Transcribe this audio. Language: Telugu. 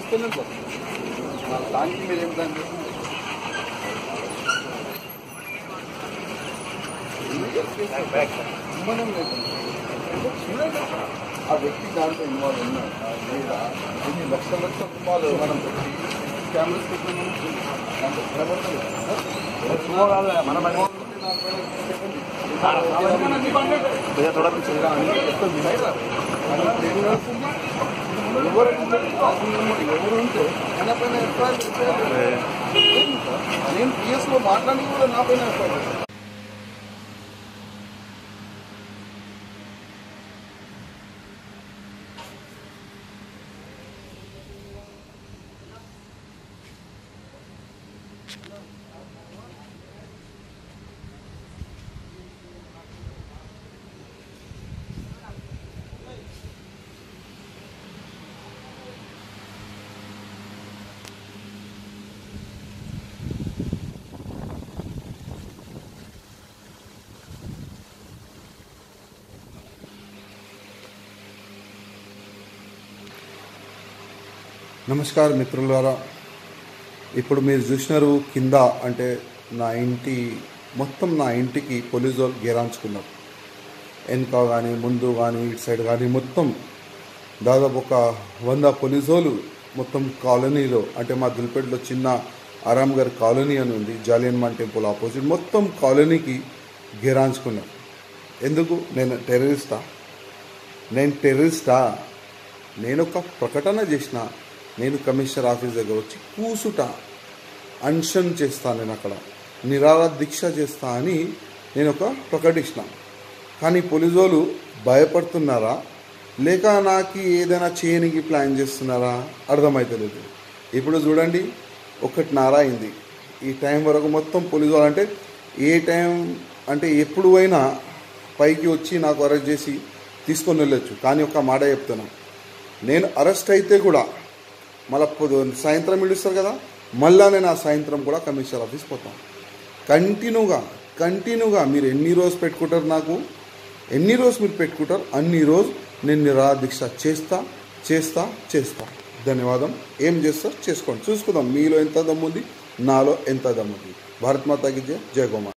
తీసుకెళ్ళి వెళ్ళిపోతాం ఆ దానికి మీరు ఏం దాన్ని మనం లేదు చూడండి ఆ వ్యక్తి దాంట్లో ఇన్వాల్వ్ ఉన్నాడు లేదా ఎన్ని లక్షల లక్షల కుటుంబాలు మనం పెట్టి కెమెరాస్ పెట్టి మనం దాంట్లో కనబడతలేదు. ఎవరు ఉంటే ఆయన పైన ఎఫ్ఐఆర్ పెట్టారు. నేను పిఎస్ లో మాట్లాడి కూడా నా పైన ఎఫ్ఐఆర్ పెట్టారు. నమస్కారం మిత్రులారా ఇప్పుడు మీరు చూసినారు కింద అంటే నా ఇంటి మొత్తం నా ఇంటికి పోలీసు వాళ్ళు గేరాంచుకున్నారు వెనుక కానీ ముందు కానీ ఇటు సైడ్ కానీ మొత్తం దాదాపు ఒక వంద పోలీసు వాళ్ళు మొత్తం కాలనీలో అంటే మా దుల్పేటలో చిన్న ఆరామ్ గారి కాలనీ అని ఉంది జాలియన్మాన్ టెంపుల్ ఆపోజిట్ మొత్తం కాలనీకి గేరాంచుకున్నారు ఎందుకు నేను టెర్రరిస్టా నేను టెర్రరిస్టా నేను ఒక ప్రకటన చేసిన నేను కమిషనర్ ఆఫీస్ దగ్గర వచ్చి కూసుట అన్షన్ చేస్తా నేను అక్కడ నిరార దీక్ష చేస్తా అని నేను ఒక ప్రకటించిన కానీ పోలీసు వాళ్ళు భయపడుతున్నారా లేక నాకు ఏదైనా చేయనికి ప్లాన్ చేస్తున్నారా అర్థమవుతలేదు ఇప్పుడు చూడండి ఒకటిన్నర అయింది ఈ టైం వరకు మొత్తం పోలీసు వాళ్ళు అంటే ఏ టైం అంటే ఎప్పుడు అయినా పైకి వచ్చి నాకు అరెస్ట్ చేసి తీసుకొని వెళ్ళొచ్చు కానీ ఒక మాట చెప్తున్నా నేను అరెస్ట్ అయితే కూడా మళ్ళీ పొద్దు సాయంత్రం ఇడుస్తారు కదా మళ్ళా నేను ఆ సాయంత్రం కూడా కమిషనర్ ఆఫీస్ పోతాను కంటిన్యూగా కంటిన్యూగా మీరు ఎన్ని రోజు పెట్టుకుంటారు నాకు ఎన్ని రోజు మీరు పెట్టుకుంటారు అన్ని రోజు నేను నిరాదీక్ష చేస్తా చేస్తా చేస్తా ధన్యవాదం ఏం చేస్తా చేసుకోండి చూసుకుందాం మీలో ఎంత దమ్ముంది నాలో ఎంత దమ్ముంది భారత్ మాతాకి జయ జయ గోమా